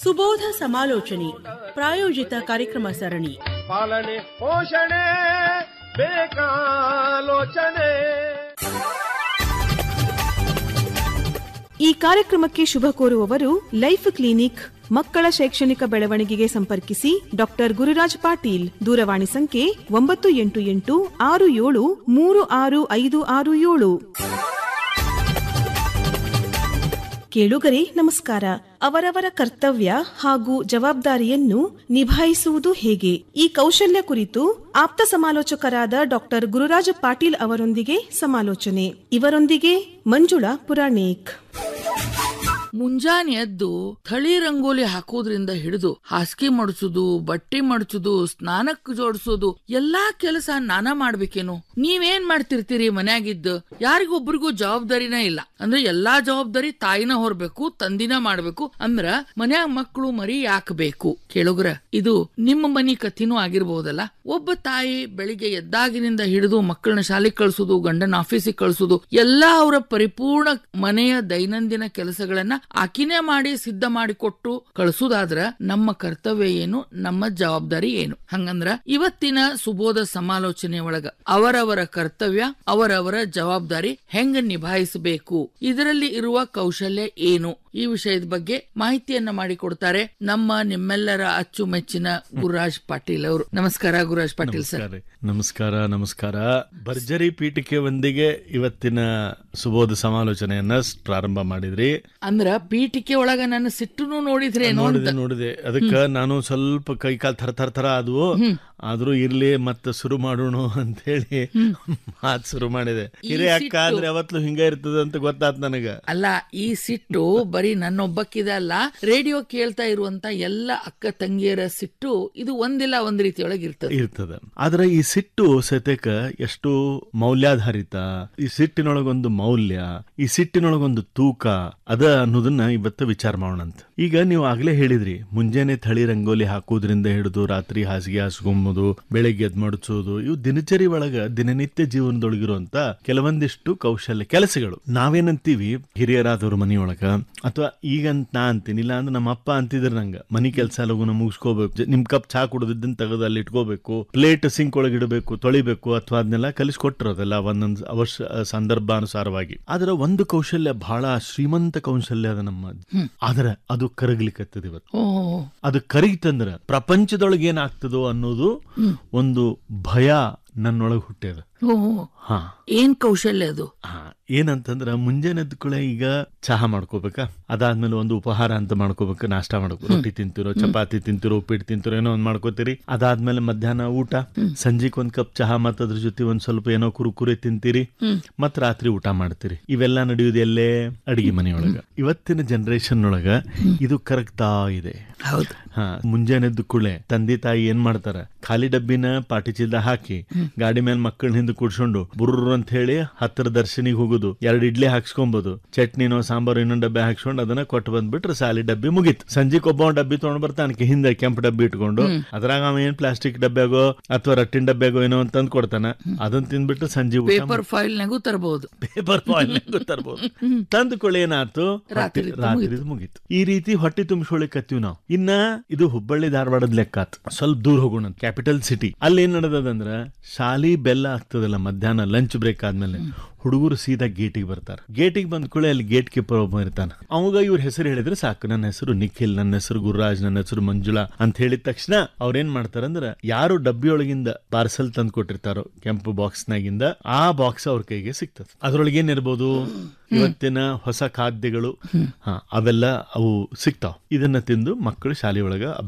ಸುಬೋಧ ಸಮಾಲೋಚನೆ ಪ್ರಾಯೋಜಿತ ಕಾರ್ಯಕ್ರಮ ಸರಣಿ ಪಾಲನೆ ಪೋಷಣೆ ಬೇಕಾಲೋಚನೆ ಈ ಕಾರ್ಯಕ್ರಮಕ್ಕೆ ಶುಭ ಕೋರುವವರು ಲೈಫ್ ಕ್ಲಿನಿಕ್ ಮಕ್ಕಳ ಶೈಕ್ಷಣಿಕ ಬೆಳವಣಿಗೆಗೆ ಸಂಪರ್ಕಿಸಿ ಡಾಕ್ಟರ್ ಗುರುರಾಜ್ ಪಾಟೀಲ್ ದೂರವಾಣಿ ಸಂಖ್ಯೆ ಒಂಬತ್ತು ಎಂಟು ಎಂಟು ಆರು ಏಳು ಮೂರು ಆರು ಐದು ಆರು ಏಳು ಕೇಳುಗರೆ ನಮಸ್ಕಾರ ಅವರವರ ಕರ್ತವ್ಯ ಹಾಗೂ ಜವಾಬ್ದಾರಿಯನ್ನು ನಿಭಾಯಿಸುವುದು ಹೇಗೆ ಈ ಕೌಶಲ್ಯ ಕುರಿತು ಆಪ್ತ ಸಮಾಲೋಚಕರಾದ ಡಾಕ್ಟರ್ ಗುರುರಾಜ ಪಾಟೀಲ್ ಅವರೊಂದಿಗೆ ಸಮಾಲೋಚನೆ ಇವರೊಂದಿಗೆ ಮಂಜುಳಾ ಪುರಾಣಿಕ್ ಮುಂಜಾನೆ ಎದ್ದು ಥಳಿ ರಂಗೋಲಿ ಹಾಕೋದ್ರಿಂದ ಹಿಡಿದು ಹಾಸಿಗೆ ಮಡಚುದು ಬಟ್ಟೆ ಮಡಚುದು ಸ್ನಾನಕ್ ಜೋಡಿಸೋದು ಎಲ್ಲಾ ಕೆಲಸ ನಾನ ಮಾಡ್ಬೇಕೇನು ನೀವೇನ್ ಮಾಡ್ತಿರ್ತೀರಿ ಮನ್ಯಾಗಿದ್ದು ಯಾರಿಗೊಬ್ರಿಗೂ ಜವಾಬ್ದಾರಿನ ಇಲ್ಲ ಅಂದ್ರೆ ಎಲ್ಲಾ ಜವಾಬ್ದಾರಿ ತಾಯಿನ ಹೊರಬೇಕು ತಂದಿನ ಮಾಡ್ಬೇಕು ಅಂದ್ರ ಮನ್ಯಾಗ ಮಕ್ಕಳು ಮರಿ ಯಾಕೆ ಬೇಕು ಕೇಳುಗ್ರ ಇದು ನಿಮ್ಮ ಮನಿ ಕಥಿನೂ ಆಗಿರ್ಬಹುದಲ್ಲ ಒಬ್ಬ ತಾಯಿ ಬೆಳಿಗ್ಗೆ ಎದ್ದಾಗಿನಿಂದ ಹಿಡಿದು ಮಕ್ಕಳನ್ನ ಶಾಲೆಗೆ ಕಳ್ಸೋದು ಗಂಡನ ಆಫೀಸಿಗೆ ಕಳ್ಸೋದು ಎಲ್ಲಾ ಅವರ ಪರಿಪೂರ್ಣ ಮನೆಯ ದೈನಂದಿನ ಕೆಲಸಗಳನ್ನ ಆಕಿನೇ ಮಾಡಿ ಸಿದ್ಧ ಮಾಡಿ ಕೊಟ್ಟು ಕಳಿಸೋದಾದ್ರ ನಮ್ಮ ಕರ್ತವ್ಯ ಏನು ನಮ್ಮ ಜವಾಬ್ದಾರಿ ಏನು ಹಂಗಂದ್ರ ಇವತ್ತಿನ ಸುಬೋಧ ಸಮಾಲೋಚನೆ ಒಳಗ ಅವರವರ ಕರ್ತವ್ಯ ಅವರವರ ಜವಾಬ್ದಾರಿ ಹೆಂಗ ನಿಭಾಯಿಸಬೇಕು ಇದರಲ್ಲಿ ಇರುವ ಕೌಶಲ್ಯ ಏನು ಈ ವಿಷಯದ ಬಗ್ಗೆ ಮಾಹಿತಿಯನ್ನ ಮಾಡಿಕೊಡ್ತಾರೆ ನಮ್ಮ ನಿಮ್ಮೆಲ್ಲರ ಅಚ್ಚುಮೆಚ್ಚಿನ ಗುರುರಾಜ್ ಪಾಟೀಲ್ ಅವರು ನಮಸ್ಕಾರ ಗುರುರಾಜ್ ಪಾಟೀಲ್ ಸರ್ ನಮಸ್ಕಾರ ನಮಸ್ಕಾರ ನಮಸ್ಕಾರ ಭರ್ಜರಿ ಪೀಠಿಕೆ ಒಂದಿಗೆ ಇವತ್ತಿನ ಸುಬೋಧ ಸಮಾಲೋಚನೆಯನ್ನ ಸ್- ಪ್ರಾರಂಭ ಮಾಡಿದ್ರಿ ಅಂದ್ರ ಪೀಠಿಕೆ ಒಳಗ ನನ್ನ ಸಿಟ್ಟುನು ನೋಡಿದ್ರೇನೋ ಅಂತ ನೋಡಿದೆ ನೋಡಿದೆ ಅದಕ್ಕ ನಾನು ಸ್ವಲ್ಪ ಕೈ ಕಾಲ್ ಥರ ಥರ ಥರ ಆದ್ವು ಆದ್ರೂ ಇರ್ಲಿ ಮತ್ತೆ ಶುರು ಮಾಡೋಣ ಅಂತ ಹೇಳಿ ಮಾತ್ ಶುರು ಮಾಡಿದೆ ಹಿರಿಯ ಅಕ್ಕ ಅಂದ್ರೆ ಯಾವತ್ಲು ಹಿಂಗ ಇರ್ತದ ಅಂತ ಗೊತ್ತಾತ್ ನನಗ ಅಲ್ಲ ಈ ಸಿಟ್ಟು ಬರೀ ನನ್ನೊಬ್ಬಕ್ಕಿದೆ ಅಲ್ಲ ರೇಡಿಯೋ ಕೇಳ್ತಾ ಇರುವಂತ ಎಲ್ಲ ಅಕ್ಕ ತಂಗಿಯರ ಸಿಟ್ಟು ಇದು ಒಂದಿಲ್ಲ ಒಂದ್ ರೀತಿಯೊಳಗೆ ಇರ್ತದೆ ಇರ್ತದ ಆದ್ರೆ ಈ ಸಿಟ್ಟು ಸತ್ಯಕ್ಕ ಎಷ್ಟು ಮೌಲ್ಯಾಧಾರಿತ ಈ ಸಿಟ್ಟಿನೊಳಗೊಂದು ಮೌಲ್ಯ ಈ ಸಿಟ್ಟಿನೊಳಗೊಂದು ತೂಕ ಅದ ಅನ್ನೋದನ್ನ ಇವತ್ತು ವಿಚಾರ ಮಾಡೋಣ ಅಂತ ಈಗ ನೀವು ಆಗ್ಲೇ ಹೇಳಿದ್ರಿ ಮುಂಜಾನೆ ಥಳಿ ರಂಗೋಲಿ ಹಾಕೋದ್ರಿಂದ ಹಿಡಿದು ರಾತ್ರಿ ಹಾಸಿಗೆ ಹಾಸ್ಕೊಂಬೋದು ಬೆಳಿಗ್ಗೆ ಎದ್ ಮಡಚೋದು ಇವು ದಿನಚರಿ ಒಳಗ ದಿನನಿತ್ಯ ಜೀವನದೊಳಗಿರುವಂತ ಕೆಲವೊಂದಿಷ್ಟು ಕೌಶಲ್ಯ ಕೆಲಸಗಳು ನಾವೇನಂತೀವಿ ಹಿರಿಯರಾದವ್ರ ಮನಿಯೊಳಗ ಅಥವಾ ಈಗಂತ ನಾ ಅಂತೀನಿ ಇಲ್ಲ ಅಂದ್ರೆ ನಮ್ಮ ಅಪ್ಪ ಅಂತಿದ್ರ ನಂಗ ಮನಿ ಕೆಲಸ ಲಗುನ ಮುಗಿಸ್ಕೋಬೇಕು ಜ- ನಿಮ್ ಕಪ್ ಚಾ ಕುಡಿದಿದ್ದನ್ನ ತೆಗೆದು ಅಲ್ಲಿ ಇಟ್ಕೋಬೇಕು ಪ್ಲೇಟ್ ಸಿಂಕ್ ಒಳಗೆ ಇಡಬೇಕು ತೊಳಿಬೇಕು ಅಥವಾ ಅದನ್ನೆಲ್ಲ ಕಲಿಸ್ಕೊಟ್ಟಿರೋದಲ್ಲ ಒಂದೊಂದು ಅವಶ್ಯ ಸಂದರ್ಭಾನುಸಾರವಾಗಿ ಆದ್ರೆ ಒಂದು ಕೌಶಲ್ಯ ಬಹಳ ಶ್ರೀಮಂತ ಕೌಶಲ್ಯ ಅದ ನಮ್ಮ ಆದ್ರೆ ಅದು ಕರಗ್ಲಿಕ್ಕತ್ತದ ಇವತ್ತು ಓ ಅದು ಕರಗಿತಂದ್ರ ಪ್ರಪಂಚದೊಳಗೆ ಏನಾಗ್ತದೋ ಅನ್ನೋದು ಒಂದು ಭಯ ನನ್ನೊಳಗೆ ಹುಟ್ಟ್ಯದ ಓ ಹಾ ಏನ್ ಕೌಶಲ್ಯ ಅದು ಹಾ ಏನಂತಂದ್ರ ಮುಂಜಾನೆ ಎದ್ದ ಕೂಡಲೇ ಈಗ ಚಹಾ ಮಾಡ್ಕೋಬೇಕಾ ಅದಾದ್ಮೇಲೆ ಒಂದು ಉಪಹಾರ ಅಂತ ಮಾಡ್ಕೋಬೇಕು ನಾಷ್ಟ ಮಾಡ್ಕೋ ರೊಟ್ಟಿ ತಿಂತಿರೋ ಚಪಾತಿ ತಿಂತಿರೋ ಉಪ್ಪಿಟ್ಟು ತಿಂತಿರೋ ಏನೋ ಒಂದ್ ಮಾಡ್ಕೋತೀರಿ ಅದಾದ್ಮೇಲೆ ಮಧ್ಯಾಹ್ನ ಊಟ ಸಂಜೆಕ್ ಒಂದ್ ಕಪ್ ಚಹಾ ಮತ್ತ ಅದ್ರ ಜೊತೆ ಒಂದ್ ಸ್ವಲ್ಪ ಏನೋ ಕುರುಕುರೆ ತಿಂತೀರಿ ಮತ್ ರಾತ್ರಿ ಊಟ ಮಾಡ್ತೀರಿ ಇವೆಲ್ಲ ನಡೆಯುವುದು ಎಲ್ಲೇ ಅಡಿಗೆ ಮನೆಯೊಳಗ ಇವತ್ತಿನ ಜನರೇಷನ್ ಒಳಗ ಇದು ಕರಗ್ತಾ ಇದೆ ಹೌದು ಹಾ ಮುಂಜಾನೆ ಎದ್ದ ಕೂಡಲೇ ತಂದೆ ತಾಯಿ ಏನ್ ಮಾಡ್ತಾರ ಖಾಲಿ ಡಬ್ಬಿನ ಪಾಟಿ ಚೀಲ ಹಾಕಿ ಗಾಡಿ ಮೇಲೆ ಮಕ್ಕಳನ್ನ ಹಿಂದೆ ಕೂಡ್ಸ್ಕೊಂಡು ಬುರ್ರ ಅಂತ ಹೇಳಿ ಹತ್ತರ ದರ್ಶನಿಗೆ ಹೋಗುದು ಎರಡ್ ಇಡ್ಲಿ ಹಾಕ್ಸ್ಕೊಂಬೋದು ಚಟ್ನಿನೋ ಸಾಂಬಾರು ಇನ್ನೊಂದ್ ಡಬ್ಬೆ ಹಾಕ್ಸ್ಕೊಂಡು ಅದನ್ನ ಕೊಟ್ಟು ಬಂದ್ಬಿಟ್ರೆ ಸಾಲಿ ಡಬ್ಬಿ ಮುಗೀತು ಸಂಜೆಕ್ ಒಬ್ಬ ಒಂದ್ ಡಬ್ಬಿ ತಗೊಂಡ್ ಬರ್ತಾನೆ ಹಿಂದೆ ಕೆಂಪು ಡಬ್ಬಿ ಇಟ್ಕೊಂಡು ಅದ್ರಾಗ ಅವ ಏನ್ ಪ್ಲಾಸ್ಟಿಕ್ ಡಬ್ಬ್ಯಾಗೋ ಅಥವಾ ರಟ್ಟಿನ ಡಬ್ಬ್ಯಾಗೋ ಏನೋ ಅಂತ ತಂದ್ ಕೊಡ್ತಾನ ಅದನ್ನ ತಿಂದ್ಬಿಟ್ಟು ಸಂಜೆ ಊಟ ಪೇಪರ್ ಫೈಲ್ ನಾಗೂ ತರಬಹುದು ಪೇಪರ್ ಫಾಯಿಲ್ ತರ್ಬೋದು ತಂದುಕೊಳ್ಳಿ ಏನಾಯ್ತು ರಾತ್ರಿ ರಾತ್ರಿ ಮುಗೀತು ಈ ರೀತಿ ಹೊಟ್ಟೆ ತುಂಬಿಸ್ಕೊಳಿಕತ್ತೀವಿ ನಾವು ಇನ್ನ ಇದು ಹುಬ್ಬಳ್ಳಿ ಧಾರವಾಡದ ಲೆಕ್ಕ ಆತು ಸ್ವಲ್ಪ ದೂರ ಹೋಗೋಣ ಕ್ಯಾಪಿಟಲ್ ಸಿಟಿ ಅಲ್ಲಿ ಏನ್ ನಡೆದದಂದ್ರ ಶಾಲಿ ಬೆಲ್ಲ ಆಗ್ತದಲ್ಲ ಮಧ್ಯಾಹ್ನ ಲಂಚ್ ಬ್ರೇಕ್ ಆದ್ಮೇಲೆ ಹುಡುಗರು ಸೀದಾ ಗೇಟಿಗೆ ಬರ್ತಾರ ಗೇಟಿಗೆ ಬಂದ ಕೂಡಲೇ ಅಲ್ಲಿ ಗೇಟ್ ಕೀಪರ್ ಒಬ್ಬ ಇರ್ತಾನ ಅವಾಗ ಇವ್ರ ಹೆಸರು ಹೇಳಿದ್ರೆ ಸಾಕು ನನ್ನ ಹೆಸರು ನಿಖಿಲ್ ನನ್ನ ಹೆಸರು ಗುರುರಾಜ್ ನನ್ನ ಹೆಸರು ಮಂಜುಳಾ ಅಂತ ಹೇಳಿದ ತಕ್ಷಣ ಅವ್ರೇನ್ ಮಾಡ್ತಾರಂದ್ರ ಯಾರು ಡಬ್ಬಿಯೊಳಗಿಂದ ಪಾರ್ಸಲ್ ತಂದು ಕೊಟ್ಟಿರ್ತಾರೋ ಕೆಂಪು ಬಾಕ್ಸ್ ನಾಗಿಂದ ಆ ಬಾಕ್ಸ್ ಅವ್ರ ಕೈಗೆ ಸಿಗ್ತದೆ ಅದ್ರೊಳಗೆ ಏನಿರ್ಬೋದು ಇವತ್ತಿನ ಹೊಸ ಖಾದ್ಯಗಳು ಹಾ ಅವೆಲ್ಲ ಅವು ಸಿಗ್ತಾವ್ ಇದನ್ನ ತಿಂದು ಮಕ್ಕಳು ಶಾಲೆಯೊಳಗ